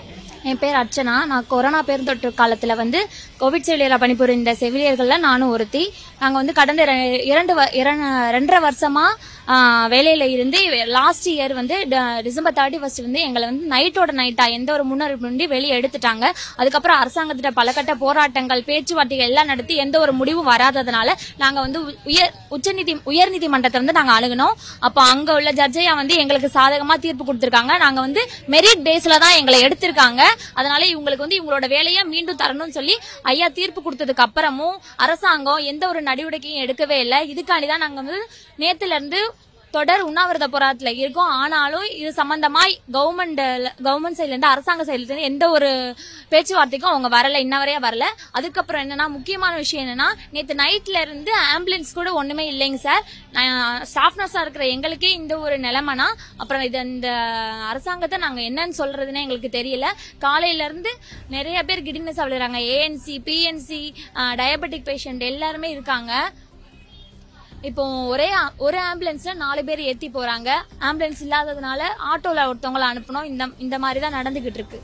என் பேர் அர்ச்சனா நான் கொரோனா பெருந்தொற்று காலத்தில் வந்து கோவிட் செவிலியராக பணிபுரிந்த செவிலியர்களில் நானும் ஒருத்தி நாங்கள் வந்து கடந்த ரெ- இரண்டு வ- இரண- ரெண்டரை வருஷமாக வேலையில் இருந்து லாஸ்ட் இயர் வந்து ட- டிசம்பர் தேர்ட்டி ஃபர்ஸ்ட் வந்து எங்களை வந்து நைட்டோட நைட்டாக எந்த ஒரு முன்னறிவிப்பு வெளியே எடுத்துட்டாங்க அதுக்கப்புறம் அரசாங்கத்திட்ட பலகட்ட போராட்டங்கள் பேச்சுவார்த்தைகள் எல்லாம் நடத்தி எந்த ஒரு முடிவும் வராததுனால நாங்கள் வந்து உ- உயர் உச்சநீதி உயர்நீதிமன்றத்தை வந்து நாங்கள் அணுகுனோம் அப்போ அங்கே உள்ள ஜட்ஜையா வந்து எங்களுக்கு சாதகமாக தீர்ப்பு கொடுத்துருக்காங்க நாங்கள் வந்து மெரிட் பேஸில் தான் எங்களை எடுத்திருக்காங்க அதனால இவங்களுக்கு வந்து இவங்களோட வேலையை மீண்டும் தரணும்னு சொல்லி ஐயா தீர்ப்பு கொடுத்ததுக்கு அப்புறமும் அரசாங்கம் எந்த ஒரு நடவடிக்கையும் எடுக்கவே இல்லை இதுக்காண்டி தான் நாங்கள் வந்து நேத்துல இருந்து தொடர் உண்ணாவிரத போராட்டத்துல இருக்கோம் ஆனாலும் இது சம்பந்தமா கவர்மெண்ட் கவர்மெண்ட் சைட்ல இருந்து அரசாங்க சைட்ல இருந்து எந்த ஒரு பேச்சுவார்த்தைக்கும் அவங்க வரல இன்ன வரையா வரல அதுக்கப்புறம் என்னன்னா முக்கியமான விஷயம் என்னன்னா நேத்து நைட்ல இருந்து ஆம்புலன்ஸ் கூட ஒண்ணுமே இல்லைங்க சார் ஸ்டாஃப் நர்ஸா இருக்கிற எங்களுக்கே இந்த ஒரு நிலைமைனா அப்புறம் இது இந்த அரசாங்கத்தை நாங்க என்னன்னு சொல்றதுன்னு எங்களுக்கு தெரியல காலையில இருந்து நிறைய பேர் கிடினஸ் விழுறாங்க ஏஎன்சி பிஎன்சி டயபெட்டிக் பேஷண்ட் எல்லாருமே இருக்காங்க இப்போ ஒரே ஆ- ஒரு ஆம்புலன்ஸ்ல நாலு பேர் ஏத்தி போறாங்க ஆம்புலன்ஸ் இல்லாததுனால ஆட்டோல ஒருத்தவங்கள அனுப்பணும் இந்த இந்த மாதிரி தான் நடந்துகிட்டு இருக்கு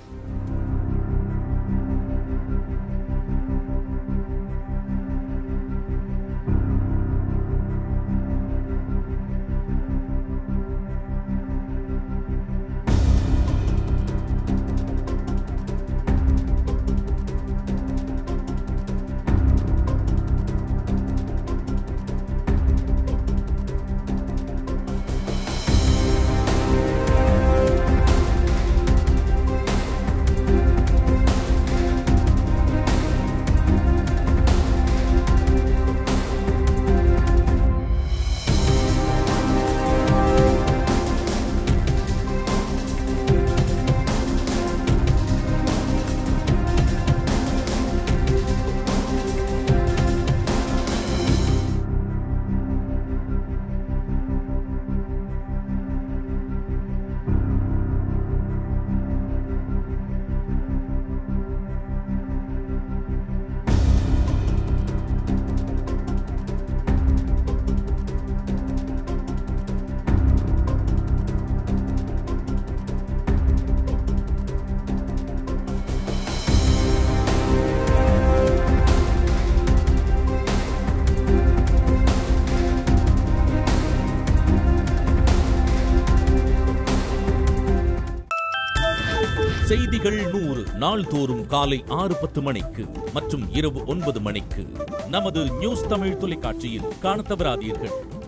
செய்திகள் நூறு நாள்தோறும் காலை ஆறு பத்து மணிக்கு மற்றும் இரவு ஒன்பது மணிக்கு நமது நியூஸ் தமிழ் தொலைக்காட்சியில் காணத் தவறாதீர்கள்